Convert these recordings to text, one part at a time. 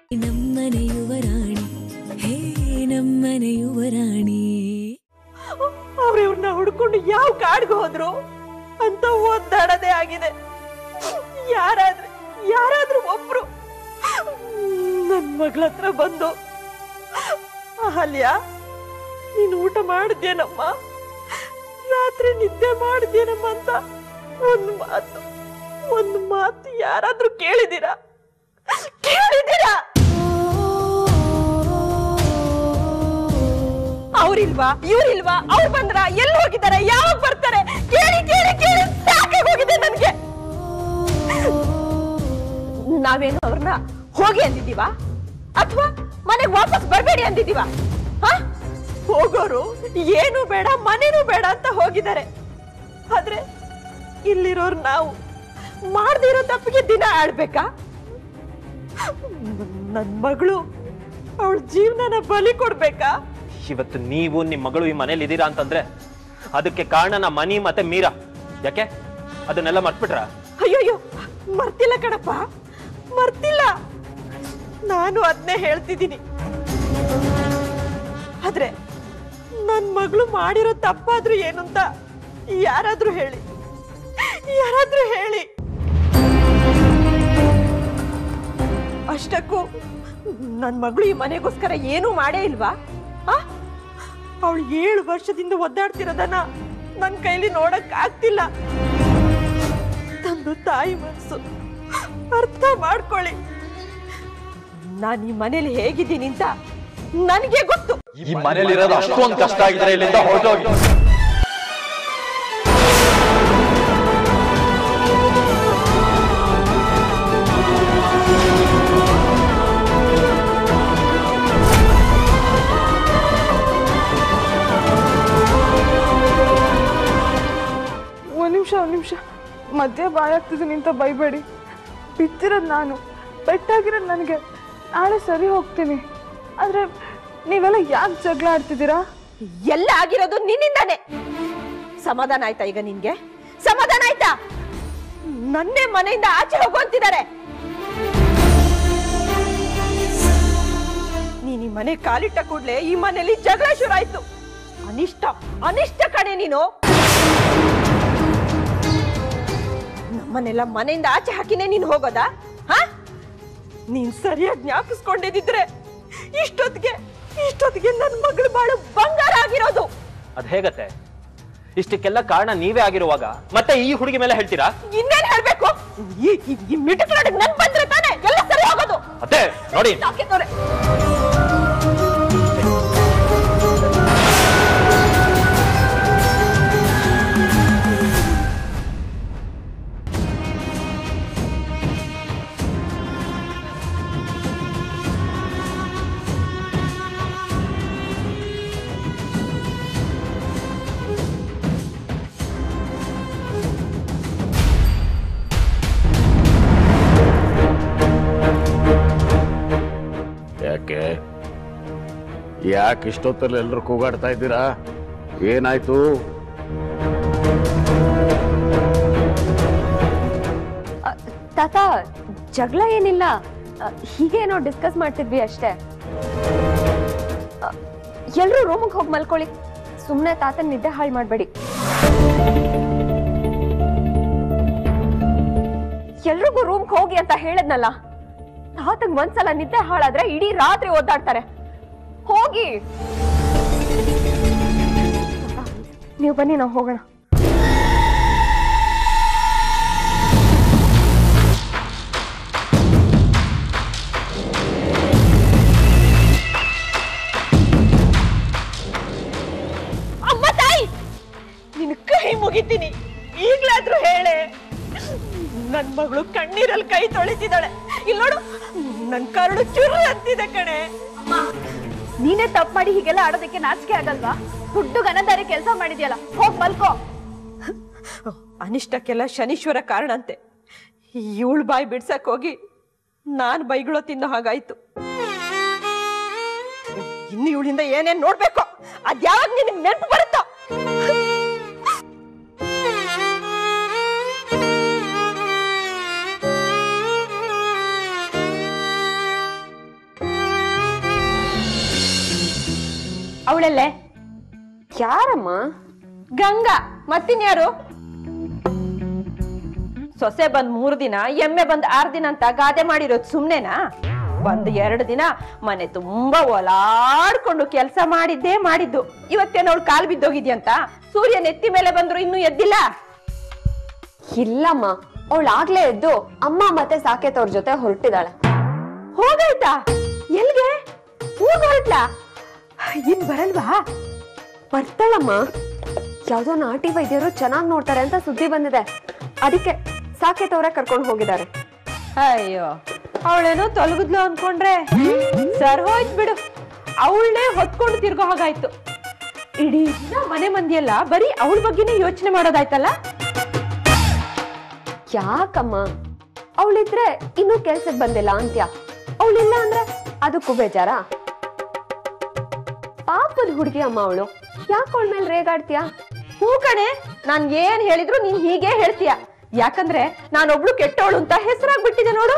ನಮ್ಮನೆ ಯುವರಾಣಿ ಹೇ ನಮ್ಮನೆ ಯುವರಾಣಿ ಅವ್ರು ಇವ್ರನ್ನ ಹುಡ್ಕೊಂಡು ಯಾವ ಕಾಡ್ಗೆ ಹೋದ್ರು ಅಂತ ಒದ್ದಾಡದೆ ಆಗಿದೆ ಯಾರಾದ್ರೂ ಯಾರಾದ್ರೂ ಒಬ್ರು ನನ್ ಮಗಳ ಹತ್ರ ಬಂದು ಅಹಲ್ಯ ನೀನು ಊಟ ಮಾಡಿದ್ಯೇನಮ್ಮ ರಾತ್ರಿ ನಿದ್ದೆ ಮಾಡಿದ್ಯೇನಮ್ಮ ಅಂತ ಒಂದು ಮಾತು ಒಂದು ಮಾತು ಯಾರಾದ್ರೂ ಕೇಳಿದ್ದೀರಾ ಕೇಳಿದ್ದೀರಾ ಅವ್ರಿಲ್ವಾ ಇವ್ರಿಲ್ವಾ ಅವ್ರು ಬಂದ್ರ ಎಲ್ಲಿ ಹೋಗಿದ್ದಾರೆ ಯಾವಾಗ ಬರ್ತಾರೆ ಕೇಳಿ ಕೇಳಿ ಕೇಳಿ ಸಾಕಾಗಿ ಹೋಗಿದೆ ನನ್ಗೆ ನಾವೇನು ಅವ್ರನ್ನ ಹೋಗಿ ಅಂದಿದೀವ ಅಥವಾ ಮನೆಗೆ ವಾಪಸ್ ಬರ್ಬೇಡಿ ಅಂದಿದೀವ ಹ? ಹೋಗೋರು ಏನು ಬೇಡ ಮನೇನು ಬೇಡ ಅಂತ ಹೋಗಿದ್ದಾರೆ ಆದ್ರೆ ಇಲ್ಲಿರೋರು ನಾವು ಮಾಡ್ದಿರೋ ತಪ್ಪಿಗೆ ದಿನ ಆಡ್ಬೇಕಾ ನನ್ ಮಗಳು ಅವಳ ಜೀವನನ ಬಲಿ ಕೊಡ್ಬೇಕಾ ಇವತ್ತು ನೀವು ನಿಮ್ಮ ಮಗಳು ಈ ಮನೇಲಿ ಇದ್ದೀರಾ ಅಂತಂದ್ರೆ ಅದಕ್ಕೆ ಕಾರಣ ನಮ್ಮ ಮನಿ ಮತ್ತೆ ಮೀರಾ ಯಾಕೆ ಅದನ್ನೆಲ್ಲ ಮರ್ತ್ಬಿಟ್ರ ಅಯ್ಯೋಯ್ಯೋ ಮರ್ತಿಲ್ಲ ಕಣಪ್ಪ ಮರ್ತಿಲ್ಲ ನಾನು ಅದನ್ನೇ ಹೇಳ್ತಿದ್ದೀನಿ ಆದ್ರೆ ನನ್ ಮಗಳು ಮಾಡಿರೋ ತಪ್ಪಾದ್ರೂ ಏನು ಅಂತ ಯಾರಾದ್ರೂ ಹೇಳಿ ಯಾರಾದ್ರೂ ಹೇಳಿ ಅಷ್ಟಕ್ಕೂ ನನ್ ಮಗಳು ಈ ಮನೆಗೋಸ್ಕರ ಏನೂ ಮಾಡೇ ಇಲ್ವಾ ಅವಳು ಏಳು ವರ್ಷದಿಂದ ಒದ್ದಾಡ್ತಿರೋದನ್ನ ನನ್ ಕೈಲಿ ನೋಡಕ್ ಆಗ್ತಿಲ್ಲ ತಂದು ತಾಯಿ ಮನಸ್ಸು ಅರ್ಥ ಮಾಡ್ಕೊಳ್ಳಿ ನಾನು ಈ ಮನೇಲಿ ಹೇಗಿದ್ದೀನಿ ಅಂತ ನನಗೆ ಗೊತ್ತು ಈ ಮನೇಲಿರೋದು ಅಷ್ಟೊಂದು ಕಷ್ಟ ಆಗಿದ್ರೆ ಇಲ್ಲಿಂದ ಹೊರಟೋಗಿ ಒಂದು ನಿಮಿಷ ಒಂದು ನಿಮಿಷ ಮಧ್ಯೆ ಬಾಯಾಗ್ತಿದ್ದೀನಿ ಅಂತ ಬೈಬೇಡಿ ಬಿತ್ತಿರೋದು ನಾನು ಪೆಟ್ಟಾಗಿರೋದು ನನಗೆ ನಾಳೆ ಸರಿ ಹೋಗ್ತೀನಿ ಆದರೆ ನೀವೆಲ್ಲ ಯಾಕೆ ಜಗಳ ಆಡ್ತಿದ್ದೀರಾ ಎಲ್ಲ ಆಗಿರೋದು ನಿನ್ನಿಂದಾನೆ ಸಮಾಧಾನ ಆಯ್ತಾ ಈಗ ನಿನ್ಗೆ ಸಮಾಧಾನ ಆಯ್ತಾ ನನ್ನೇ ಮನೆಯಿಂದ ಆಚೆ ಹೋಗುವಂತಿದ್ದಾರೆ ನೀನ್ ಈ ಮನೆ ಕಾಲಿಟ್ಟ ಕೂಡ್ಲೆ ಈ ಮನೆಯಲ್ಲಿ ಜಗಳ ಶುರು ಆಯ್ತು ಅನಿಷ್ಟ ಅನಿಷ್ಟ ಕಣೆ ನೀನು ನಮ್ಮನ್ನೆಲ್ಲ ಮನೆಯಿಂದ ಆಚೆ ಹಾಕಿನೇ ನೀನು ಹೋಗೋದಾ ಹಾ ನೀನ್ ಸರಿಯಾಗಿ ಜ್ಞಾಪಿಸ್ಕೊಂಡಿದ್ರೆ ಇಷ್ಟೊತ್ತಿಗೆ ಇಷ್ಟೊತ್ತಿಗೆ ನನ್ನ ಮಗಳು ಬಾಳು ಬಂಗಾರ ಆಗಿರೋದು ಅದ್ ಹೇಗತ್ತೆ ಇಷ್ಟಕ್ಕೆಲ್ಲ ಕಾರಣ ನೀವೇ ಆಗಿರುವಾಗ ಮತ್ತೆ ಈ ಹುಡುಗಿ ಮೇಲೆ ಹೇಳ್ತೀರಾ ಇನ್ನೇನ್ ಹೇಳ್ಬೇಕು ಈ ಈ- ಈ ಮಿಟಕ್ ನನ್ ಬಂದ್ರೆ ತಾನೆ ಎಲ್ಲ ಸರಿ ಹೋಗೋದು ಅತ್ತೆ ನೋಡಿ ಸಾಕಿದ್ದವ್ರೆ. ಯಾಕೆ ಯಾಕೆ ಇಷ್ಟೊತ್ತಲ್ಲಿ ಎಲ್ಲರೂ ಕೂಗಾಡ್ತಾ ಇದ್ದೀರಾ ಏನಾಯ್ತು ತಾತ ಜಗಳ ಏನಿಲ್ಲ ಅ, ಹೀಗೆ ಏನೋ ಡಿಸ್ಕಸ್ ಮಾಡ್ತಿದ್ವಿ ಅಷ್ಟೇ ಎಲ್ಲರೂ ರೂಮಿಗೆ ಹೋಗಿ ಮಲ್ಕೊಳ್ಳಿ ಸುಮ್ಮನೆ ತಾತನ ನಿದ್ದೆ ಹಾಳು ಮಾಡಬೇಡಿ ಎಲ್ರಿಗೂ ರೂಮ್ಗೆ ಹೋಗಿ ಅಂತ ಹೇಳದ್ನಲ್ಲ ತಾತಂಗ್ ಒಂದ್ಸಲ ನಿದ್ದೆ ಹಾಳಾದ್ರೆ ಇಡೀ ರಾತ್ರಿ ಓದಾಡ್ತಾರೆ ಹೋಗಿ ನೀವು ಬನ್ನಿ ನಾವು ಹೋಗೋಣ ಅಮ್ಮ ತಾಯಿ ನಿನ್ ಕೈ ಮುಗಿತೀನಿ ಈಗ್ಲಾದ್ರೂ ಹೇಳೆ ನನ್ ಮಗಳು ಕಣ್ಣೀರಲ್ಲಿ ಕೈ ತೊಳಿತಿದ್ದಾಳೆ ಇಲ್ಲಿ ನೋಡು ನನ್ ಕರಡು ಚುರು ಅಂತಿದೆ ಕಣೆ ನೀನೇ ತಪ್ಪು ಮಾಡಿ ಹೀಗೆಲ್ಲ ಆಡೋದಕ್ಕೆ ನಾಚಿಕೆ ಆಗಲ್ವಾ ದುಡ್ಡು ಗನದಾರಿ ಕೆಲಸ ಮಾಡಿದ್ಯಲ್ಲ ಹೋಗ್ ಮಲ್ಕೋ ಅನಿಷ್ಟಕ್ಕೆಲ್ಲ ಶನೀಶ್ವರ ಕಾರಣ ಅಂತೆ ಇವಳು ಬಾಯಿ ಬಿಡ್ಸಕ್ ಹೋಗಿ ನಾನ್ ಬೈಗಳೋ ತಿನ್ನೋ ಹಾಗಾಯ್ತು ಇನ್ನು ಇವಳಿಂದ ಏನೇನ್ ನೋಡ್ಬೇಕು ಅದ್ಯಾವಾಗ ನಿನಗೆ ನೆನಪು ಬರುತ್ತೋ ಅವಳೆಲ್ಲೇ ಯಾರಮ್ಮ ಗಂಗಾ ಮತ್ತಿನ್ಯಾರು ಸೊಸೆ ಬಂದ್ ಮೂರು ದಿನ ಎಮ್ಮೆ ಬಂದ್ ಆರ್ ದಿನ ಅಂತ ಗಾದೆ ಮಾಡಿರೋದು ಸುಮ್ನೆನಾ ಒಂದ್ ಎರಡು ದಿನ ಮನೆ ತುಂಬಾ ಓಲಾಡ್ಕೊಂಡು ಕೆಲಸ ಮಾಡಿದ್ದೇ ಮಾಡಿದ್ದು ಇವತ್ತೇನೋ ಅವಳು ಕಾಲ್ ಬಿದ್ದೋಗಿದ್ಯಂತ ಸೂರ್ಯ ನೆತ್ತಿ ಮೇಲೆ ಬಂದ್ರು ಇನ್ನೂ ಎದ್ದಿಲ್ಲ ಇಲ್ಲಮ್ಮ ಅವಳು ಆಗ್ಲೇ ಎದ್ದು ಅಮ್ಮ ಮತ್ತೆ ಸಾಕೇತ್ ಅವ್ರ ಜೊತೆ ಹೊರಟಿದ್ದಾಳೆ ಹೋಗಾಯ್ತಾ ಎಲ್ಗೆ ಊರ್ ಹೊರಟ್ಲಾ ಇನ್ ಬರಲ್ವಾ ಬರ್ತಾಳಮ್ಮ ಯಾವ್ದೋ ನಾಟಿ ವೈದ್ಯರು ಚೆನ್ನಾಗ್ ನೋಡ್ತಾರೆ ಅಂತ ಸುದ್ದಿ ಬಂದಿದೆ ಅದಕ್ಕೆ ಸಾಕೇತ್ ಅವರೇ ಕರ್ಕೊಂಡು ಹೋಗಿದ್ದಾರೆ ಅಯ್ಯೋ ಅವಳೇನೋ ತೊಲಗಿದ್ಲು ಅನ್ಕೊಂಡ್ರೆ ಸರ್ ಹೋಯ್ತು ಬಿಡು ಅವಳನ್ನೇ ಹೊತ್ಕೊಂಡು ತಿರ್ಗೋ ಹಾಗಾಯ್ತು ಇಡೀ ದಿನ ಮನೆ ಮಂದಿಯೆಲ್ಲ ಬರೀ ಅವಳ ಬಗ್ಗೆನೇ ಯೋಚನೆ ಮಾಡೋದಾಯ್ತಲ್ಲ ಯಾಕಮ್ಮ ಅವಳಿದ್ರೆ ಇನ್ನೂ ಕೆಲ್ಸಕ್ ಬಂದಿಲ್ಲ ಅಂತ್ಯ ಅವಳಿಲ್ಲ ಅಂದ್ರೆ ಅದಕ್ಕೂ ಬೇಜಾರ ಪಾಪದ ಹುಡುಗಿ ಅಮ್ಮ ಅವಳು ಯಾಕೆ ಅವಳ ಮೇಲೆ ರೇಗಾಡ್ತೀಯ ಹೂ ಕಣೆ ನಾನ್ ಏನ್ ಹೇಳಿದ್ರು ನೀನ್ ಹೀಗೆ ಹೇಳ್ತೀಯ ಯಾಕಂದ್ರೆ ನಾನೊಬ್ಳು ಕೆಟ್ಟವಳು ಅಂತ ಹೆಸರಾಗ್ಬಿಟ್ಟಿದೆ ನೋಡು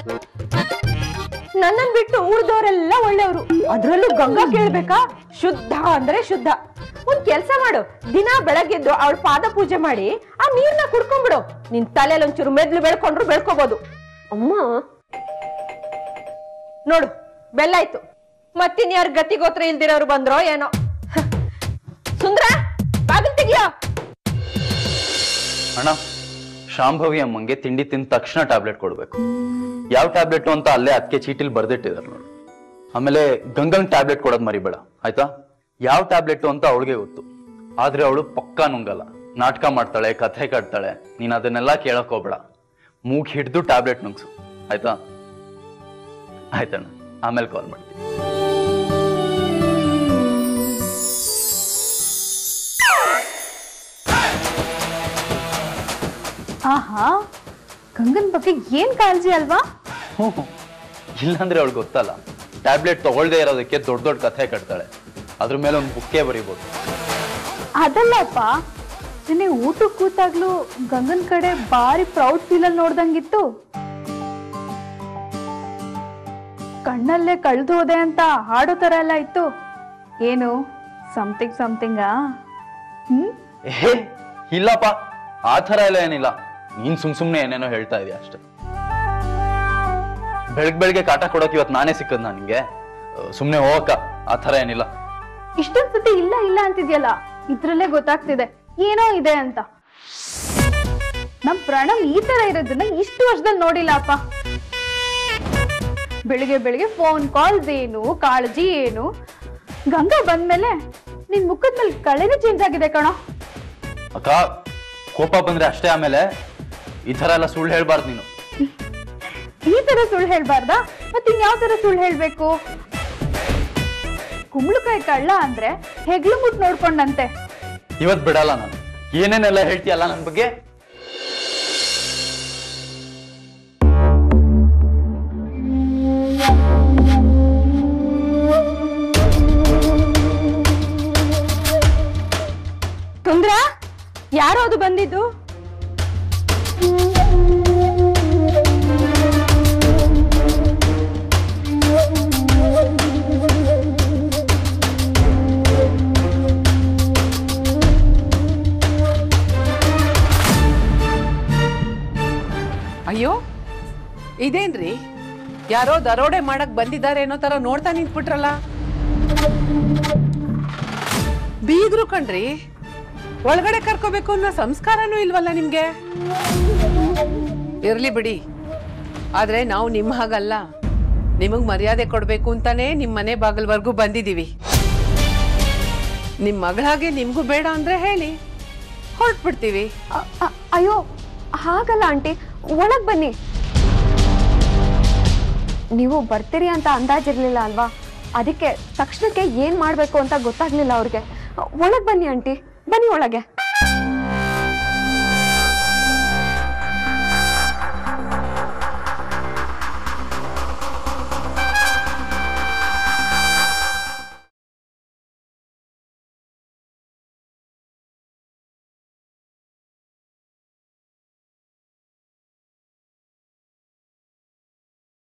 ನನ್ನನ್ ಬಿಟ್ಟು ಉಳ್ದವರೆಲ್ಲ ಒಳ್ಳೆಯವರು ಅದ್ರಲ್ಲೂ ಗಂಗಾ ಕೇಳ್ಬೇಕಾ ಶುದ್ಧ ಅಂದ್ರೆ ಶುದ್ಧ ಒಂದ್ ಕೆಲ್ಸ ಮಾಡು ದಿನ ಬೆಳಗ್ಗೆದ್ದು ಅವಳ ಪಾದ ಪೂಜೆ ಮಾಡಿ ಆ ನೀರ್ನ ಕುಡ್ಕೊಂಡ್ಬಿಡು ನಿನ್ ತಲೆಯಲ್ಲಿ ಒಂಚೂರು ಮೆದ್ಲು ಬೆಳ್ಕೊಂಡ್ರು ಬೆಳ್ಕೋಬಹುದು ಅಮ್ಮ ನೋಡು ಬೆಲ್ಲಾಯ್ತು ಮತ್ತಿನ್ಯಾರ ಗತಿಗೋತ್ರ ಇಲ್ದಿರೋರು ಬಂದ್ರೋ ಏನೋ ಹ. ಸುಂದ್ರ ಬಾಗಿಲ್ ತೆಗಿಯೋ ಅಣ್ಣ ಶಾಂಭವಿ ಅಮ್ಮಂಗೆ ತಿಂಡಿ ತಿಂದ ತಕ್ಷಣ ಟ್ಯಾಬ್ಲೆಟ್ ಕೊಡ್ಬೇಕು ಯಾವ ಟ್ಯಾಬ್ಲೆಟ್ ಅಂತ ಅಲ್ಲೇ ಅದಕ್ಕೆ ಚೀಟಿಲ್ ಬರ್ದಿಟ್ಟಿದ್ದಾರೆ ನೋಡಿ ಆಮೇಲೆ ಗಂಗಂಗ್ ಟ್ಯಾಬ್ಲೆಟ್ ಕೊಡೋದ್ ಮರಿಬೇಡ ಆಯ್ತಾ ಯಾವ ಟ್ಯಾಬ್ಲೆಟ್ ಅಂತ ಅವಳಿಗೆ ಗೊತ್ತು ಆದ್ರೆ ಅವಳು ಪಕ್ಕಾ ನುಂಗಲ್ಲ ನಾಟಕ ಮಾಡ್ತಾಳೆ ಕಥೆ ಕಟ್ತಾಳೆ ನೀನ್ ಅದನ್ನೆಲ್ಲ ಕೇಳಕ್ ಹೋಗ್ಬೇಡ ಮೂಗ್ ಹಿಡ್ದು ಟ್ಯಾಬ್ಲೆಟ್ ನುಗ್ಸು ಆಯ್ತಾ ಆಯ್ತಣ್ಣ ಆಮೇಲೆ ಕಾಲ್ ಮಾಡ್ತೀನಿ ಆಹಾ ಗಂಗನ್ ಬಗ್ಗೆ ಏನ್ ಕಾಳಜಿ ಅಲ್ವಾ ಹ್ಞೂ ಇಲ್ಲಾಂದ್ರೆ ಅವಳು ಗೊತ್ತಲ್ಲ ಟ್ಯಾಬ್ಲೆಟ್ ತಗೊಳ್ದೇ ಇರೋದಕ್ಕೆ ದೊಡ್ಡ ದೊಡ್ಡ ಕಥೆ ಕಟ್ತಾಳೆ ಅದ್ರ ಮೇಲೆ ಒಂದು ಬುಕ್ಕೇ ಬರೀಬೋದು ಅದಲ್ಲಪ್ಪ ನಿನ್ನೆ ಊಟಕ್ಕೆ ಕೂತಾಗ್ಲೂ ಗಂಗನ್ ಕಡೆ ಬಾರಿ ಪ್ರೌಡ್ ಫೀಲ್ ಅಲ್ಲಿ ನೋಡ್ದಂಗಿತ್ತು ಕಣ್ಣಲ್ಲೇ ಕಳ್ದು ಹೋದೆ ಅಂತ ಹಾಡೋ ತರ ಎಲ್ಲ ಇತ್ತು ಏನು ಸಮಥಿಂಗ್ ಸಮಥಿಂಗಾ ಹ್ಮ್ ಏ ಇಲ್ಲಪ್ಪ ಆ ಥರ ಎಲ್ಲ ಏನಿಲ್ಲ ನೀನ್ ಸುಮ್ ಸುಮ್ನೆ ಏನೇನೋ ಹೇಳ್ತಾ ಇದೀಯ ಅಷ್ಟೇ ಬೆಳಗ್ ಬೆಳಗ್ಗೆ ಕಾಟ ಕೊಡೋಕೆ ಇವತ್ತು ನಾನೇ ಸಿಕ್ಕದ್ ನಾ ನಿಂಗೆ ಸುಮ್ನೆ ಹೋಗಕ್ಕ ಆ ಥರ ಏನಿಲ್ಲ ಇಷ್ಟೊಂದ್ ಸತಿ ಇಲ್ಲ ಇಲ್ಲ ಅಂತಿದ್ಯಲ್ಲ ಇದ್ರಲ್ಲೇ ಗೊತ್ತಾಗ್ತಿದೆ ಏನೋ ಇದೆ ಅಂತ ನಮ್ ಪ್ರಣವ್ ಈ ತರ ಇರೋದನ್ನ ಇಷ್ಟು ವರ್ಷದಲ್ಲಿ ನೋಡಿಲ್ಲ ಅಪ್ಪ ಬೆಳಿಗ್ಗೆ ಬೆಳಿಗ್ಗೆ ಫೋನ್ ಕಾಲ್ಸ್ ಏನು ಕಾಳಜಿ ಏನು ಗಂಗಾ ಬಂದ್ಮೇಲೆ ನಿನ್ ಮುಖದ ಮೇಲೆ ಕಳೆನೇ ಚೇಂಜ್ ಆಗಿದೆ ಕಣೋ ಅಕ್ಕ ಕೋಪ ಬಂದ್ರೆ ಅಷ್ಟೇ ಆಮೇಲೆ ಈ ಥರ ಎಲ್ಲ ಸುಳ್ಳು ಹೇಳ್ಬಾರ್ದು ನೀನು ಈ ತರ ಸುಳ್ಳು ಹೇಳ್ಬಾರ್ದಾ ಮತ್ತೆ ಇನ್ಯಾವ ತರ ಸುಳ್ಳು ಹೇಳ್ಬೇಕು ಕುಂಬಳಕಾಯಿ ಕಳ್ಳ ಅಂದ್ರೆ ಹೆಗ್ಲು ಮುಟ್ ನೋಡ್ಕೊಂಡಂತೆ ಇವತ್ ಬಿಡಲ್ಲ ನಾನು ಏನೇನೆಲ್ಲ ಹೇಳ್ತೀಯಲ್ಲ ನನ್ನ ಬಗ್ಗೆ ಸುಂದ್ರ ಯಾರೋ ಅದು ಬಂದಿದ್ದು ಅಯ್ಯೋ ಇದೇನ್ರಿ ಯಾರೋ ದರೋಡೆ ಮಾಡಕ್ ಬಂದಿದ್ದಾರೆ ಅನ್ನೋ ತರ ನೋಡ್ತಾ ನಿಂತ್ಬಿಟ್ರಲ್ಲ ಬೀಗ್ರು ಕಣ್ರಿ ಒಳಗಡೆ ಕರ್ಕೋಬೇಕು ಅನ್ನೋ ಸಂಸ್ಕಾರನೂ ಇಲ್ವಲ್ಲ ನಿಮ್ಗೆ ಇರ್ಲಿ ಬಿಡಿ ಆದ್ರೆ ನಾವು ನಿಮ್ಮ ಹಾಗಲ್ಲ ನಿಮಗ್ ಮರ್ಯಾದೆ ಕೊಡ್ಬೇಕು ಅಂತಾನೆ ನಿಮ್ ಮನೆ ಬಾಗಲ್ವರ್ಗೂ ಬಂದಿದೀವಿ ನಿಮ್ ಮಗಳಾಗೆ ನಿಮ್ಗೂ ಬೇಡ ಅಂದ್ರೆ ಹೇಳಿ ಹೊರಟ್ಬಿಡ್ತೀವಿ ಅ- ಅ- ಅಯ್ಯೋ ಹಾಗಲ್ಲ ಆಂಟಿ ಒಳಗ್ ಬನ್ನಿ ನೀವು ಬರ್ತೀರಿ ಅಂತ ಅಂದಾಜಿರ್ಲಿಲ್ಲ ಅಲ್ವಾ ಅದಕ್ಕೆ ತಕ್ಷಣಕ್ಕೆ ಏನ್ ಮಾಡ್ಬೇಕು ಅಂತ ಗೊತ್ತಾಗ್ಲಿಲ್ಲ ಅವ್ರಿಗೆ ಒಳಗ್ ಬನ್ನಿ ಆಂಟಿ ಬನ್ನಿ ಒಳಗೆ